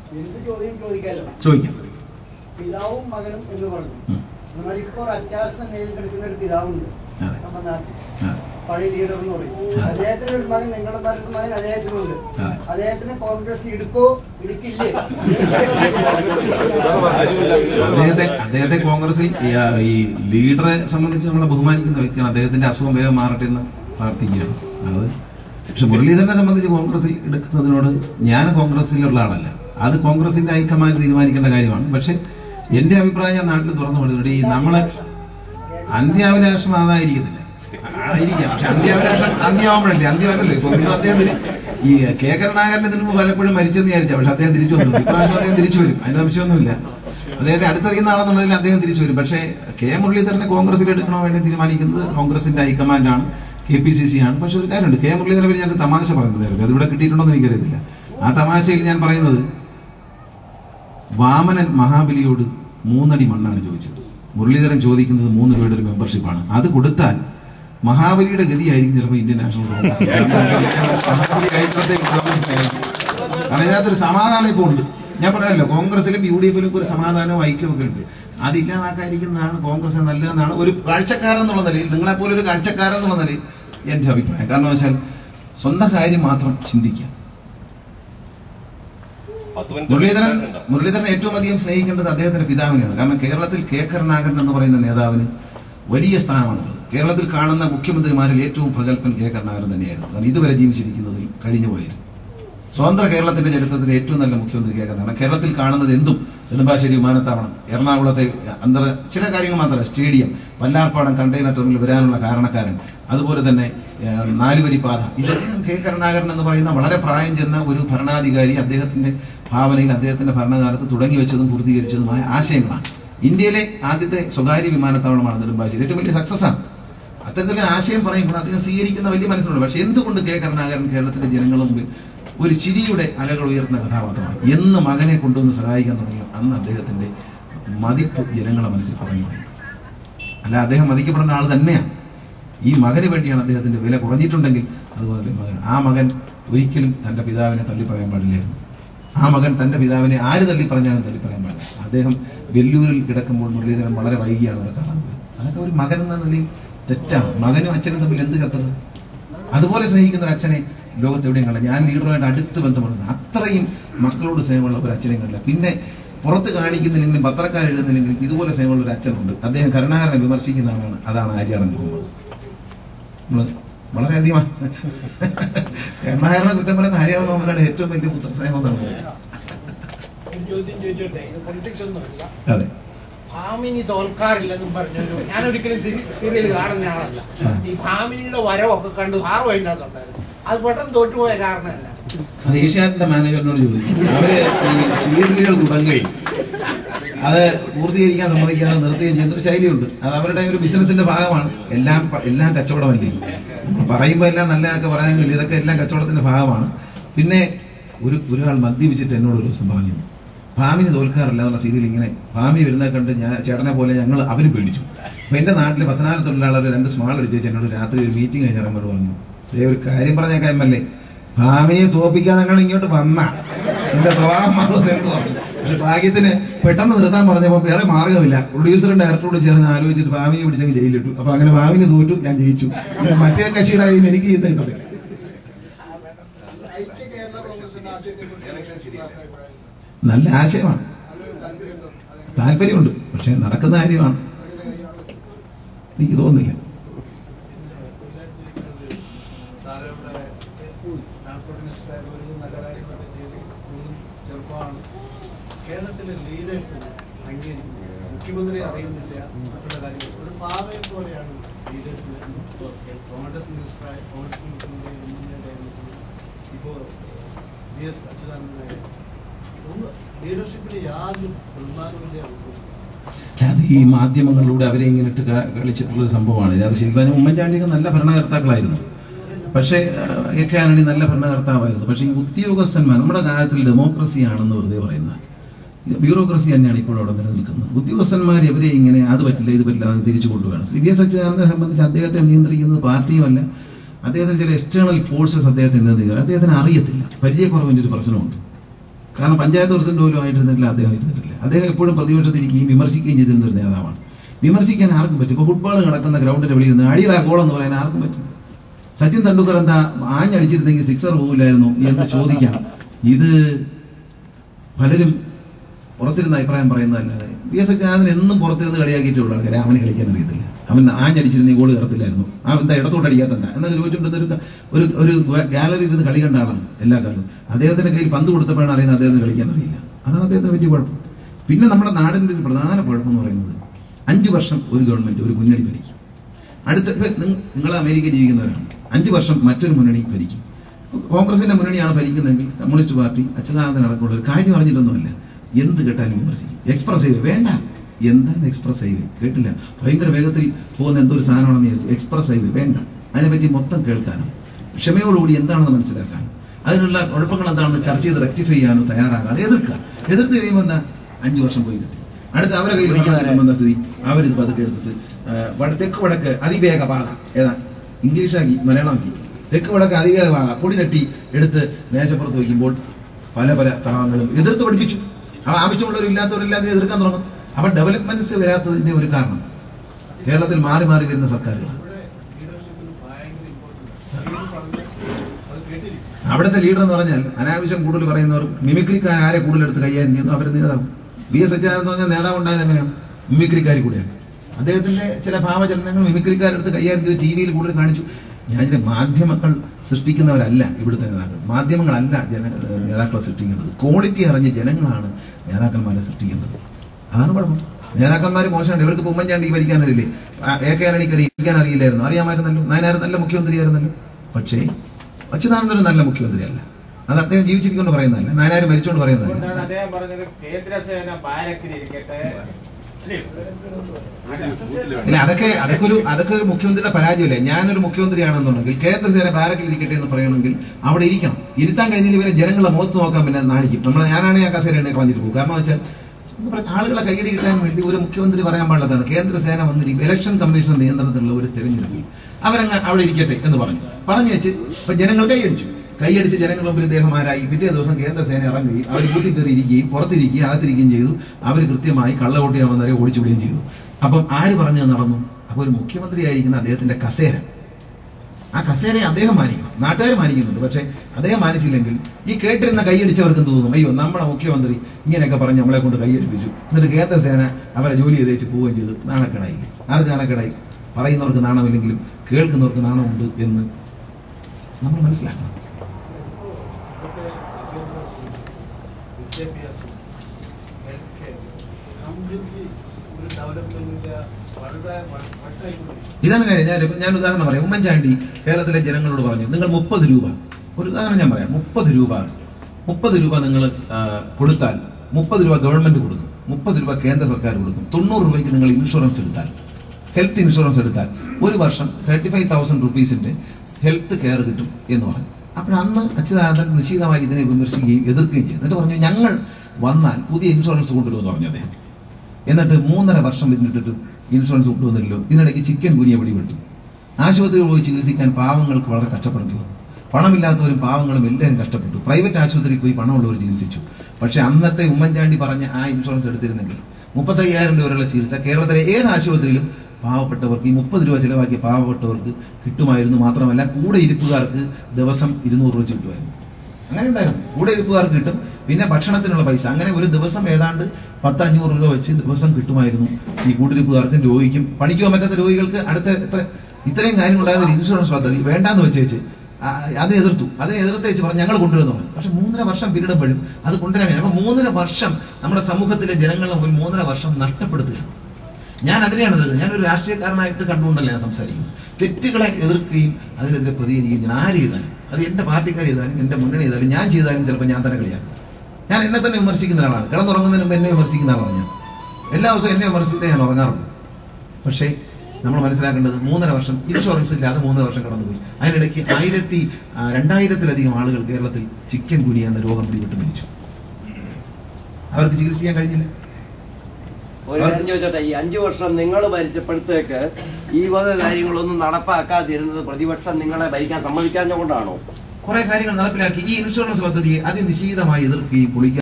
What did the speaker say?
എന്ത് ചോദ്യം ചോദിക്കാലോ ചോദിക്കാം പിതാവും മകനും എന്ന് പറഞ്ഞു ഉം. എന്നാൽ ഇപ്പോൾ അത്യാസ നിലയിൽ കിടക്കുന്ന ഒരു പിതാവുണ്ട് അതെ. നമ്മുടെ നാട്ടിൽ ആ, പഴയ ലീഡർ എന്ന് പറയും അദ്ദേഹത്തിന് ഒരു മകൻ നിങ്ങളുടെ മകൻ മകൻ അദ്ദേഹത്തിനുണ്ട് ആ. അദ്ദേഹത്തിന് കോൺഗ്രസ് എടുക്കോ എടുക്കില്ലേ അദ്ദേഹത്തെ അദ്ദേഹത്തെ കോൺഗ്രസിൽ ഈ, ആ, ഈ ലീഡറെ സംബന്ധിച്ച് നമ്മളെ ബഹുമാനിക്കുന്ന വ്യക്തിയാണ് അദ്ദേഹത്തിന്റെ അസുഖം വേഗം മാറട്ടെ എന്ന് പ്രാർത്ഥിക്കുകയാണ് അത് പക്ഷെ മുരളീധരനെ സംബന്ധിച്ച് കോൺഗ്രസിൽ എടുക്കുന്നതിനോട് ഞാൻ കോൺഗ്രസിലുള്ള ആളല്ല അത് കോൺഗ്രസിന്റെ ഹൈക്കമാൻഡ് തീരുമാനിക്കേണ്ട കാര്യമാണ് പക്ഷെ എന്റെ അഭിപ്രായം ഞാൻ നാട്ടിൽ തുറന്നു കൊടുത്തിട്ട് ഈ നമ്മളെ അന്ത്യാഭിലാഷം അതായിരിക്കത്തില്ല ആയിരിക്കാം പക്ഷെ അന്ത്യാഭിലാഷം അന്ത്യമാകുമ്പോഴല്ലേ അന്ത്യമാണല്ലോ ഇപ്പൊ വീണ്ടും അദ്ദേഹത്തിന് ഈ കെ കരുണാകരൻ ഇതിന് മുമ്പ് പലപ്പോഴും മരിച്ചെന്ന് വിചാരിച്ച പക്ഷെ അദ്ദേഹം തിരിച്ചു വന്നു ഇപ്രാവശ്യം അദ്ദേഹം തിരിച്ചു വരും അതിന് സംശയമൊന്നുമില്ല അദ്ദേഹത്തെ അടുത്തറിയുന്ന ആളെന്നുള്ളതിൽ അദ്ദേഹം തിരിച്ചു വരും പക്ഷേ കെ മുരളീധരനെ കോൺഗ്രസിൽ എടുക്കണോ വേണ്ടി തീരുമാനിക്കുന്നത് കോൺഗ്രസിന്റെ ഹൈക്കമാൻഡാണ് കെ പി സി സി ആണ് പക്ഷെ ഒരു കാര്യമുണ്ട് കെ മുരളീധരനെ പറ്റി ഞാൻ തമാശ പറഞ്ഞത് നേരത്തെ അതിവിടെ കിട്ടിയിട്ടുണ്ടോ എന്ന് എനിക്കറിയത്തില്ല ആ തമാശയിൽ ഞാൻ പറയുന്നത് വാമനൻ മഹാബലിയോട് മൂന്നടി മണ്ണാണ് ചോദിച്ചത് മുരളീധരൻ ചോദിക്കുന്നത് മൂന്ന് രൂപയുടെ ഒരു മെമ്പർഷിപ്പാണ് അത് കൊടുത്താൽ മഹാബലിയുടെ ഗതിയായിരിക്കും ചിലപ്പോൾ ഇന്ത്യൻ നാഷണൽ കോൺഗ്രസ് മഹാബലി ചരിത്രത്തേക്ക് കോൺഗ്രസിനായിരിക്കും. കാരണം ഇതിനകത്തൊരു സമാധാനം ഇപ്പോൾ ഉണ്ട് ഞാൻ പറയാമല്ലോ കോൺഗ്രസിലും യു ഡി എഫിലും ഒരു സമാധാനവും ഐക്യവും ഒക്കെ ഉണ്ട് അതില്ലാതാക്കാതിരിക്കുന്നതാണ് കോൺഗ്രസ് നല്ലതെന്നാണ് ഒരു കാഴ്ചക്കാരൻ എന്നുള്ള നിലയിൽ നിങ്ങളെപ്പോലെ ഒരു കാഴ്ചക്കാരൻ എന്നുള്ള നിലയിൽ എന്റെ അഭിപ്രായം കാരണം വെച്ചാൽ സ്വന്തം കാര്യം മാത്രം ചിന്തിക്കുക മുരളീധരൻ മുരളീധരൻ ഏറ്റവും അധികം സ്നേഹിക്കേണ്ടത് അദ്ദേഹത്തിന്റെ പിതാവിനെയാണ് കാരണം കേരളത്തിൽ കെ കരുണാകരൻ എന്ന് പറയുന്ന നേതാവിന് വലിയ സ്ഥാനമാണുള്ളത് കേരളത്തിൽ കാണുന്ന മുഖ്യമന്ത്രിമാരിൽ ഏറ്റവും പ്രഗത്ഭൻ കെ കരുണാകരൻ തന്നെയായിരുന്നു കാരണം ഇതുവരെ ജീവിച്ചിരിക്കുന്നതിൽ കഴിഞ്ഞു പോയത് സ്വതന്ത്ര കേരളത്തിന്റെ ചരിത്രത്തിലെ ഏറ്റവും നല്ല മുഖ്യമന്ത്രി കെ കരുണാകരൻ കേരളത്തിൽ കാണുന്നത് എന്തും നെടുമ്പാശ്ശേരി വിമാനത്താവളം എറണാകുളത്തെ അന്തർ ചില കാര്യങ്ങൾ മാത്രമല്ല സ്റ്റേഡിയം വല്ലാർപ്പാടം കണ്ടെയ്നർ ടെർമിനൽ വരാനുള്ള കാരണക്കാരൻ അതുപോലെ തന്നെ ഏഹ്, നാലുവരി പാത ഇതെല്ലാം കെ കരുണാകരൻ എന്ന് പറയുന്ന വളരെ പ്രായം ചെന്ന ഒരു ഭരണാധികാരി അദ്ദേഹത്തിന്റെ ഭാവനയിൽ അദ്ദേഹത്തിന്റെ ഭരണകാലത്ത് തുടങ്ങി വെച്ചതും പൂർത്തീകരിച്ചതുമായ ആശയങ്ങളാണ് ഇന്ത്യയിലെ ആദ്യത്തെ സ്വകാര്യ വിമാനത്താവളമാണ് നെടുമ്പാശ്ശേരി ഏറ്റവും വലിയ സക്സസ് ആണ് അത്തരത്തിലൊരു ആശയം പറയുമ്പോൾ അദ്ദേഹം സ്വീകരിക്കുന്ന വലിയ മനസ്സിലുണ്ട് പക്ഷെ എന്തുകൊണ്ട് കെ കരുണാകരൻ കേരളത്തിലെ ജനങ്ങളുടെ മുമ്പിൽ ഒരു ചിരിയുടെ അലകൾ ഉയർന്ന കഥാപാത്രമാണ് എന്ന് മകനെ കൊണ്ടുവന്ന് സഹായിക്കാൻ തുടങ്ങിയോ അന്ന് അദ്ദേഹത്തിന്റെ മതിപ്പ് ജനങ്ങളുടെ മനസ്സിൽ കുറഞ്ഞു തുടങ്ങി അല്ല അദ്ദേഹം മതിക്കപ്പെടുന്ന ആൾ തന്നെയാണ് ഈ മകന് വേണ്ടിയാണ് അദ്ദേഹത്തിന്റെ വില കുറഞ്ഞിട്ടുണ്ടെങ്കിൽ അതുപോലെ മകൻ ആ മകൻ ഒരിക്കലും തന്റെ പിതാവിനെ തള്ളി പറയാൻ പാടില്ലായിരുന്നു ആ മകൻ തന്റെ പിതാവിനെ ആര് തള്ളി പറഞ്ഞാലും തള്ളി പറയാൻ പാടില്ല അദ്ദേഹം വെല്ലൂരിൽ കിടക്കുമ്പോൾ മുരളീധരൻ വളരെ വൈകിയാണ് അവിടെ കാണാൻ പോയത് അതൊക്കെ ഒരു മകൻ എന്ന നിലയിൽ തെറ്റാണ് മകനും അച്ഛനും തമ്മിൽ എന്ത് ശത്രുത അതുപോലെ സ്നേഹിക്കുന്ന ഒരു അച്ഛനെ ലോകത്ത് എവിടെയും കണ്ടില്ല ഞാൻ ലീഡറുമായിട്ട് അടുത്ത് ബന്ധപ്പെടുന്നു അത്രയും മക്കളോട് സ്നേഹമുള്ള ഒരു അച്ഛനെയും കണ്ടില്ല പിന്നെ പുറത്ത് കാണിക്കുന്നില്ലെങ്കിലും പത്രക്കാർ എഴുതുന്നില്ലെങ്കിലും ഇതുപോലെ സ്നേഹമുള്ള ഒരു അച്ഛനുണ്ട് അദ്ദേഹം കരുണാകരനെ വിമർശിക്കുന്ന ആളാണ് അതാണ് ആര്യാടൻ മുഹമ്മദ് നമ്മള് വളരെയധികം കരുണാകരനെ കുറ്റം പറയുന്ന ഹരിയാണ മുഹമ്മദാണ് ഏറ്റവും വലിയ പുത്ര സ്നേഹം എന്നാണ് പറയുന്നത്. ഒരു ചോദ്യം ചോദിച്ചോട്ടെ ഇത് പൊളിറ്റിക്സ് ഒന്നുമല്ല അതെ ഭാമിനി തോൽക്കാറില്ലെന്നും പറഞ്ഞൊരു ഞാൻ ഒരിക്കലും സീരിയൽ കാണുന്ന ആളല്ല ആ. ഈ ഭാമിനിയുടെ വരവൊക്കെ കണ്ട് സാറും അതിനകത്തുണ്ടായിരുന്നു അത് പെട്ടെന്ന് തോറ്റുപോയ കാരണമല്ല അത് ഏഷ്യാനെറ്റിന്റെ മാനേജറിനോട് ചോദിക്കും അവര് ഈ സീരിയലുകൾ തുടങ്ങുകയും അത് പൂർത്തീകരിക്കാൻ സമ്മതിക്കാതെ നിർത്തുകയും ചെയ്യുന്ന ഒരു ശൈലിയുണ്ട് അത് അവരുടെ ഒരു ബിസിനസിന്റെ ഭാഗമാണ് എല്ലാം പ- എല്ലാം കച്ചവടമല്ലേ നമ്മൾ പറയുമ്പോൾ എല്ലാം നല്ലതൊക്കെ പറയാൻ കഴിയും ഇതൊക്കെ എല്ലാം കച്ചവടത്തിന്റെ ഭാഗമാണ് പിന്നെ ഒരു ഒരാൾ മദ്യപിച്ചിട്ട് എന്നോട് ഒരു ദിവസം പറഞ്ഞു ഭാമിനി തോൽക്കാറില്ല എന്നുള്ള സീരിയൽ ഇങ്ങനെ ഭാമിനി വരുന്നത് കണ്ട് ഞാൻ ചേട്ടനെ പോലെ ഞങ്ങൾ അവര് പേടിച്ചു അപ്പൊ എന്റെ നാട്ടിൽ പത്തനാപുരത്തുള്ള ആളൊരു രണ്ട് സ്മാൾ അടിച്ച് എന്നോട് രാത്രി ഒരു മീറ്റിംഗ് കഴിഞ്ഞാൽ എന്നോട് പറഞ്ഞു ദേ ഒരു കാര്യം പറഞ്ഞേക്കാം എം എൽ എ ഭാമിനിയെ തോപ്പിക്കാൻ നിങ്ങൾ ഇങ്ങോട്ട് വന്ന എന്റെ സ്വഭാവം മാറുമെന്ന് എന്ന് പറഞ്ഞു പക്ഷെ ഭാഗ്യത്തിന് പെട്ടെന്ന് നിർത്താൻ പറഞ്ഞപ്പോൾ വേറെ മാർഗമില്ല പ്രൊഡ്യൂസറും ഡയറക്ടറോട് ചേർന്ന് ആലോചിച്ചിട്ട് ഭാമിനെ പിടിച്ചെങ്കിൽ ജയിലിട്ടു അപ്പൊ അങ്ങനെ ഭാമിനെ തോറ്റു ഞാൻ ജയിച്ചു ഇനി മറ്റേ കക്ഷിയുടെ കയ്യിൽ നിന്ന് എനിക്ക് ചെയ്യുന്ന കിട്ടത്തില്ല ഐക്യ കേരള കോൺഗ്രസിന്റെ ആശയത്തെക്കുറിച്ച് നല്ല ആശയമാണ് അത് താല്പര്യമുണ്ടോ അത് താല്പര്യമുണ്ട് പക്ഷെ നടക്കുന്ന കാര്യമാണ് എനിക്ക് തോന്നുന്നില്ല സാറ് ഇവിടെ ട്രാൻസ്പോർട്ട് മിനിസ്റ്റർ ആയതുകൊണ്ട് നല്ല കാര്യങ്ങളൊക്കെ ചെയ്ത് ഇപ്പോഴും ചെറുപ്പമാണ് കേരളത്തിലെ ലീഡേഴ്സിന് അംഗീകരിക്കുന്നു മുഖ്യമന്ത്രി അറിയുന്നില്ല മറ്റുള്ള കാര്യങ്ങൾ ഒരു പാവയെ പോലെയാണ് ലീഡേഴ്സിന് കോൺഗ്രസ് മിനിസ്റ്ററായ കോൺഗ്രസ് മുഖ്യമന്ത്രി ഉമ്മൻചാണ്ടി ഇപ്പോൾ വി എസ് അച്യുതാനന്ദനായ ലീഡർഷിപ്പിൽ യാതൊരു ബഹുമാനമില്ല അവർക്ക് അത് ഈ മാധ്യമങ്ങളിലൂടെ അവരെ ഇങ്ങനെ ഇട്ട് ക- കളിച്ചിട്ടുള്ള ഒരു സംഭവമാണ് അത് ശരിക്കും ഉമ്മൻചാണ്ടിയൊക്കെ നല്ല ഭരണകർത്താക്കളായിരുന്നു പക്ഷേ എ കെ ആന്റണി നല്ല ഭരണകർത്താവായിരുന്നു പക്ഷേ ഈ ഉദ്യോഗസ്ഥന്മാർ നമ്മുടെ കാര്യത്തിൽ ഡെമോക്രസിയാണെന്ന് വെറുതെ പറയുന്നത് ഇത് ബ്യൂറോക്രസി തന്നെയാണ് ഇപ്പോൾ അവിടെ നിലനിൽക്കുന്നത് ഉദ്യോഗസ്ഥന്മാർ എവരെ ഇങ്ങനെ അത് പറ്റില്ല ഇത് പറ്റില്ല എന്ന് തിരിച്ചു കൊണ്ടുപോകണം ശ്രീ വി എസ് അച്യുതാനന്ദനെ സംബന്ധിച്ച് അദ്ദേഹത്തെ നിയന്ത്രിക്കുന്നത് പാർട്ടിയുമല്ല അദ്ദേഹത്തിന് ചില എക്സ്റ്റേണൽ ഫോഴ്സസ് അദ്ദേഹത്തെ നിയന്ത്രിക്കുന്നത് അദ്ദേഹത്തിന് അറിയത്തില്ല പരിചയക്കുറവിൻ്റെ ഒരു പ്രശ്നമുണ്ട് കാരണം പഞ്ചായത്ത് പ്രസിഡന്റ് പോലും ആയിട്ടിരുന്നിട്ടില്ല അദ്ദേഹം ഇരുന്നിട്ടില്ല അദ്ദേഹം എപ്പോഴും പ്രതിപക്ഷത്തിരിക്കുകയും വിമർശിക്കുകയും ചെയ്തിരുന്ന ഒരു നേതാവാണ് വിമർശിക്കാൻ ആർക്കും പറ്റും ഇപ്പോൾ ഫുട്ബോൾ നടക്കുന്ന ഗ്രൗണ്ടിന്റെ വെളിയിൽ നിന്ന് അടിയിലാ ഗോൾ എന്ന് പറയാൻ ആർക്കും പറ്റും സച്ചിൻ തെണ്ടുൽക്കർ എന്താ ആഞ്ഞടിച്ചിരുന്നെങ്കിൽ സിക്സർ പോകില്ലായിരുന്നു എന്ന് ചോദിക്കാം ഇത് പലരും പുറത്തിരുന്ന് അഭിപ്രായം പറയുന്നതല്ലാതെ വി എസ് സച്ചിദാനന്ദൻ എന്നും പുറത്തിരുന്ന് കളിയാക്കിയിട്ടുള്ള ആൾക്കാരെ അവന് കളിക്കാൻ അറിയത്തില്ല അവൻ ആഞ്ഞടിച്ചിരുന്ന ഗോൾ കയറത്തില്ലായിരുന്നു ആ എന്താ ഇടത്തോട്ട് അടിക്കാത്തണ്ട എന്നൊക്കെ ചോദിച്ചിട്ടുണ്ട് ഒരു ഒരു ഒരു ഗാലറി ഇരുന്ന് കളി കണ്ട ആളാണ് എല്ലാ കാലവും അദ്ദേഹത്തിന്റെ കയ്യിൽ പന്ത് കൊടുത്തപ്പോഴാണ് അറിയുന്നത് അദ്ദേഹത്തിന് കളിക്കാൻ അറിയില്ല അതാണ് അദ്ദേഹത്തിന് വലിയ കുഴപ്പം പിന്നെ നമ്മുടെ നാടിന്റെ ഒരു പ്രധാന കുഴപ്പം എന്ന് പറയുന്നത് അഞ്ചു വർഷം ഒരു ഗവൺമെന്റ് ഒരു മുന്നണി ഭരിക്കും അടുത്ത ഇപ്പൊ നിങ്ങ- നിങ്ങൾ അമേരിക്ക ജീവിക്കുന്നവരാണ് അഞ്ചു വർഷം മറ്റൊരു മുന്നണി ഭരിക്കും കോൺഗ്രസിന്റെ മുന്നണിയാണ് ഭരിക്കുന്നതെങ്കിൽ കമ്മ്യൂണിസ്റ്റ് പാർട്ടി അച്യുതാനന്ദൻ അടക്കമുള്ള ഒരു കാര്യം അറിഞ്ഞിട്ടൊന്നുമല്ല എന്ത് കേട്ടാലും വിമർശിക്കും എക്സ്പ്രസ് ഹൈവേ വേണ്ട എന്താണ് എക്സ്പ്രസ് ഹൈവേ കേട്ടില്ല ഭയങ്കര വേഗത്തിൽ പോകുന്ന എന്തോ ഒരു സാധനമാണെന്ന് വിചാരിച്ചു എക്സ്പ്രസ് ഹൈവേ വേണ്ട അതിനെപ്പറ്റി മൊത്തം കേൾക്കാനും ക്ഷമയോടുകൂടി എന്താണെന്ന് മനസ്സിലാക്കാനും അതിനുള്ള കുഴപ്പങ്ങൾ എന്താണെന്ന് ചർച്ച ചെയ്ത് റെക്ടിഫൈ ചെയ്യാനോ തയ്യാറാകാം അത് എതിർക്കാം എതിർത്ത് കഴിയുമ്പോൾ എന്താ അഞ്ചു വർഷം പോയി കിട്ടി അടുത്ത അവരെ കയ്യിൽ ഭരണം വന്ന സ്ഥിതി അവരിത് പതുക്കെ എടുത്തിട്ട് ആ, വട- തെക്ക് വടക്ക് അതിവേഗ പാത ഏതാ ഇംഗ്ലീഷാക്കി മലയാളമാക്കി തെക്ക് വടക്ക് അതിവേഗ പാത പൊടി തട്ടി എടുത്ത് മേശപ്പുറത്ത് വയ്ക്കുമ്പോൾ പല പല സഭാങ്ങളും എതിർത്ത് പഠിപ്പിച്ചു അവ ആവശ്യമുള്ളവരും ഇല്ലാത്തവരില്ലാതെ എതിർക്കാൻ തുടങ്ങും അപ്പൊ ഡെവലപ്മെന്റ്സ് വരാത്തതിന്റെ ഒരു കാരണം കേരളത്തിൽ മാറി മാറി വരുന്ന സർക്കാരുകൾ ഇവിടെ ലീഡർഷിപ്പിന് ഭയങ്കര ഇമ്പോർട്ടൻസ് അത് കേട്ടിരിക്കും അവിടുത്തെ ലീഡർ എന്ന് പറഞ്ഞാൽ അനാവശ്യം കൂടുതൽ പറയുന്നവർ മിമിക്രിക്കാർ ആരെ കൂടുതൽ എടുത്ത് കൈകാര്യം ചെയ്യുന്നു അവരെ നേതാവ് വി എസ് സച്ചിദാനന്ദ പറഞ്ഞാൽ നേതാവ് ഉണ്ടായത് എങ്ങനെയാണ് മിമിക്രിക്കാർ കൂടെയാണ് അദ്ദേഹത്തിന്റെ ചില ഭാവചലനങ്ങൾ മിമിക്രിക്കാരെടുത്ത് കൈകാര്യം ചെയ്ത് ടി വിയിൽ കൂടുതൽ കാണിച്ചു ഞാൻ ഇതിന്റെ മാധ്യമങ്ങൾ സൃഷ്ടിക്കുന്നവരല്ല ഇവിടുത്തെ നേതാക്കൾ മാധ്യമങ്ങളല്ല ജന നേതാക്കളെ സൃഷ്ടിക്കേണ്ടത് ക്വാളിറ്റി അറിഞ്ഞ ജനങ്ങളാണ് നേതാക്കന്മാരെ സൃഷ്ടിക്കേണ്ടത് അതാണ് കുഴപ്പം നേതാക്കന്മാർ മോശമാണ് ഇവർക്ക് ഇപ്പൊ ഉമ്മൻചാണ്ടി ഭരിക്കാൻ അറിയില്ലേ ആ, എ കെ ആന്റണിക്ക് ഭരിക്കാൻ അറിയില്ലായിരുന്നു അറിയാമായിരുന്നല്ലോ നയനാർ നല്ല മുഖ്യമന്ത്രിയായിരുന്നല്ലോ പക്ഷേ അച്യുതാനന്ദൻ ഒരു നല്ല മുഖ്യമന്ത്രിയല്ല അത് അദ്ദേഹം ജീവിച്ചിരിക്കൊണ്ട് പറയുന്നതല്ല നയനാർ മരിച്ചുകൊണ്ട് അതുകൊണ്ടാണ് പറയുന്നതല്ല അദ്ദേഹം പറഞ്ഞത് കേന്ദ്രസേന ബാരക്കിലിരിക്കട്ടെ അല്ലേ? ഇല്ല അതൊക്കെ അതൊക്കെ ഒരു അതൊക്കെ ഒരു മുഖ്യമന്ത്രിയുടെ പരാജയമല്ലേ ഞാനൊരു മുഖ്യമന്ത്രിയാണെന്നുണ്ടെങ്കിൽ കേന്ദ്ര സേന ബാരക്കിൽ ഇരിക്കട്ടെ എന്ന് പറയണമെങ്കിൽ അവിടെ ഇരിക്കണം ഇരുത്താൻ കഴിഞ്ഞില്ല ഇവരെ ജനങ്ങളെ മുഖത്ത് നോക്കാൻ പിന്നെ നാണിക്കും നമ്മൾ ഞാനാണ് ഞാൻ കസേര എന്നെ കളഞ്ഞിട്ട് പോകും കാരണം വെച്ചാൽ എന്ന് പറഞ്ഞാൽ ആളുകളെ കൈയടി കിട്ടാൻ വേണ്ടി ഒരു മുഖ്യമന്ത്രി പറയാൻ പാടില്ലാത്തതാണ് കേന്ദ്ര സേന വന്നിരിക്കും ഇലക്ഷൻ കമ്മീഷൻ നിയന്ത്രണത്തിലുള്ള ഒരു തെരഞ്ഞെടുപ്പിൽ അവരങ്ങ് അവിടെ ഇരിക്കട്ടെ എന്ന് പറഞ്ഞു പറഞ്ഞു വെച്ച് ഇപ്പൊ ജനങ്ങൾ കൈയടിച്ചു കൈയടിച്ച് ജനങ്ങളുടെ മുമ്പിൽ ഇദ്ദേഹമാരായി പിറ്റേ ദിവസം കേന്ദ്ര സേന ഇറങ്ങുകയും അവർ കൂട്ടി കയറിയിരിക്കുകയും പുറത്തിരിക്കുകയും അകത്തിരിക്കുകയും ചെയ്തു അവർ കൃത്യമായി കള്ളവോട്ട് വന്നവരെ ഓടിച്ചു വിടുകയും ചെയ്തു അപ്പം ആര് പറഞ്ഞു നടന്നു അപ്പൊ ഒരു മുഖ്യമന്ത്രിയായിരിക്കുന്ന അദ്ദേഹത്തിന്റെ കസേര ആ കസേരയെ അദ്ദേഹം മാനിക്കണം നാട്ടുകാർ മാനിക്കുന്നുണ്ട് പക്ഷേ അദ്ദേഹം മാനിച്ചില്ലെങ്കിൽ ഈ കേട്ടിരുന്ന കൈയടിച്ചവർക്ക് എന്ത് തോന്നും അയ്യോ നമ്മുടെ മുഖ്യമന്ത്രി ഇങ്ങനെയൊക്കെ പറഞ്ഞ് നമ്മളെ കൊണ്ട് കൈയടിപ്പിച്ചു എന്നിട്ട് കേന്ദ്ര സേന അവരെ ജോലി ചെയ്തേച്ച് പോവുകയും ചെയ്തു നാണക്കേടായി ആർക്ക് നാണക്കേടായി പറയുന്നവർക്ക് നാണമില്ലെങ്കിലും കേൾക്കുന്നവർക്ക് നാണമുണ്ട് എന്ന് നമ്മൾ മനസ്സിലാക്കണം ഇവിടുത്തെ വിദ്യാഭ്യാസം ഹെൽത്ത് കെയർ കംപ്ലീറ്റ്ലി ഒരു ഡെവലപ്മെന്റിന്റെ വളരെ മനസ്സിലായിക്കൊണ്ടിരിക്കും ഇതാണ് കാര്യം ഞാൻ ഞാൻ ഉദാഹരണം പറയാം ഉമ്മൻചാണ്ടി കേരളത്തിലെ ജനങ്ങളോട് പറഞ്ഞു നിങ്ങൾ മുപ്പത് രൂപ ഒരു ഉദാഹരണം ഞാൻ പറയാം മുപ്പത് രൂപ മുപ്പത് രൂപ നിങ്ങൾ ആ, കൊടുത്താൽ മുപ്പത് രൂപ ഗവൺമെന്റ് കൊടുക്കും മുപ്പത് രൂപ കേന്ദ്ര സർക്കാർ കൊടുക്കും തൊണ്ണൂറ് രൂപയ്ക്ക് നിങ്ങൾ ഇൻഷുറൻസ് എടുത്താൽ ഹെൽത്ത് ഇൻഷുറൻസ് എടുത്താൽ ഒരു വർഷം തേർട്ടി ഫൈവ് തൗസൻഡ് റുപ്പീസിന്റെ ഹെൽത്ത് കെയർ കിട്ടും എന്ന് പറഞ്ഞു അപ്പോൾ അന്ന് അച്യുതാനന്ദൻ നിശ്ചിതമായി ഇതിനെ വിമർശിക്കുകയും എതിർക്കുകയും ചെയ്തു എന്നിട്ട് പറഞ്ഞു ഞങ്ങൾ വന്നാൽ പുതിയ ഇൻഷുറൻസ് കൊണ്ടുവരുമെന്ന് പറഞ്ഞു അദ്ദേഹം എന്നിട്ട് മൂന്നര വർഷം പിന്നിട്ടിട്ട് ഇൻഷുറൻസ് കൊണ്ടുവന്നില്ലല്ലോ ഇതിനിടയ്ക്ക് ചിക്കൻ കുനിയ പിടിപെട്ടു ആശുപത്രിയിൽ പോയി ചികിത്സിക്കാൻ പാവങ്ങൾക്ക് വളരെ കഷ്ടപ്പെടേണ്ടി വന്നു പണമില്ലാത്തവരും പാവങ്ങളും എല്ലാവരും കഷ്ടപ്പെട്ടു പ്രൈവറ്റ് ആശുപത്രിയിൽ പോയി പണമുള്ളവർ ചികിത്സിച്ചു പക്ഷെ അന്നത്തെ ഉമ്മൻചാണ്ടി പറഞ്ഞ ആ ഇൻഷുറൻസ് എടുത്തിരുന്നെങ്കിൽ മുപ്പത്തയ്യായിരം രൂപ വരെയുള്ള ചികിത്സ കേരളത്തിലെ ഏത് ആശുപത്രിയിലും പാവപ്പെട്ടവർക്ക് ഈ മുപ്പത് രൂപ ചിലവാക്കിയ പാവപ്പെട്ടവർക്ക് കിട്ടുമായിരുന്നു മാത്രമല്ല കൂടെ ഇരിപ്പുകാർക്ക് ദിവസം ഇരുന്നൂറ് രൂപ വെച്ച് കിട്ടുമായിരുന്നു അങ്ങനെ ഉണ്ടായിരുന്നു കൂടെ ഇരിപ്പുകാർക്ക് കിട്ടും പിന്നെ ഭക്ഷണത്തിനുള്ള പൈസ അങ്ങനെ ഒരു ദിവസം ഏതാണ്ട് പത്ത് അഞ്ഞൂറ് രൂപ വെച്ച് ദിവസം കിട്ടുമായിരുന്നു ഈ കൂടിരിപ്പുകാർക്കും രോഗിക്കും പണിക്കുവാൻ പറ്റാത്ത രോഗികൾക്ക് അടുത്ത എത്ര ഇത്രയും കാര്യങ്ങളുണ്ടായിരുന്ന ഒരു ഇൻഷുറൻസ് പദ്ധതി വേണ്ടാന്ന് വെച്ചേച്ച് ആ, അത് എതിർത്തു അത് എതിർത്ത് വെച്ച് പറഞ്ഞു ഞങ്ങൾ കൊണ്ടുവരുന്നു പറഞ്ഞു പക്ഷെ മൂന്നര വർഷം പിന്നിടുമ്പോഴും അത് കൊണ്ടുവരാൻ കഴിയും അപ്പൊ മൂന്നര വർഷം നമ്മുടെ സമൂഹത്തിലെ ജനങ്ങളുടെ മുമ്പിൽ മൂന്നര വർഷം നഷ്ടപ്പെടുത്തുകയാണ് ഞാൻ അതിനെയാണ് എതിർക്കുന്നത് ഞാനൊരു രാഷ്ട്രീയക്കാരനായിട്ട് കണ്ടുകൊണ്ടല്ല ഞാൻ സംസാരിക്കുന്നത് തെറ്റുകളെ എതിർക്കുകയും അതിനെതിരെ പ്രതികരിക്കുകയും ഞാൻ ആര് ചെയ്താലും അത് എന്റെ പാർട്ടിക്കാർ ചെയ്താലും എന്റെ മുന്നണി ചെയ്താലും ഞാൻ ചെയ്താലും ചിലപ്പോൾ ഞാൻ തന്നെ കളിയാക്കും ഞാൻ എന്നെ തന്നെ വിമർശിക്കുന്ന ഒരാളാണ് കിടന്നുറങ്ങുന്നതിന് മുമ്പ് എന്നെ വിമർശിക്കുന്ന ആളാണ് ഞാൻ എല്ലാ ദിവസവും എന്നെ വിമർശിച്ചിട്ടേ ഞാൻ ഉറങ്ങാറുള്ളൂ പക്ഷേ നമ്മൾ മനസ്സിലാക്കേണ്ടത് മൂന്നര വർഷം ഇൻഷുറൻസ് ഇല്ലാതെ മൂന്നര വർഷം കടന്നുപോയി അതിനിടയ്ക്ക് ആയിരത്തി ആ, രണ്ടായിരത്തിലധികം ആളുകൾ കേരളത്തിൽ ചിക്കൻ കുനിയ എന്ന രോഗം പിടിപെട്ട് മരിച്ചു അവർക്ക് ചികിത്സിക്കാൻ കഴിഞ്ഞില്ല ഒരു കാര്യം ചോദിച്ചോട്ടെ ഈ അഞ്ചു വർഷം നിങ്ങൾ ഭരിച്ചപ്പോഴത്തേക്ക് ഈ വക കാര്യങ്ങളൊന്നും നടപ്പാക്കാതിരുന്നത് പ്രതിപക്ഷം നിങ്ങളെ ഭരിക്കാൻ സമ്മതിക്കാഞ്ഞ കൊണ്ടാണോ കുറെ കാര്യങ്ങൾ നടപ്പിലാക്കി ഈ ഇൻഷുറൻസ് പദ്ധതിയെ അതിനിശ്ചിതമായി എതിർക്കുകയും പൊളിക്കാൻ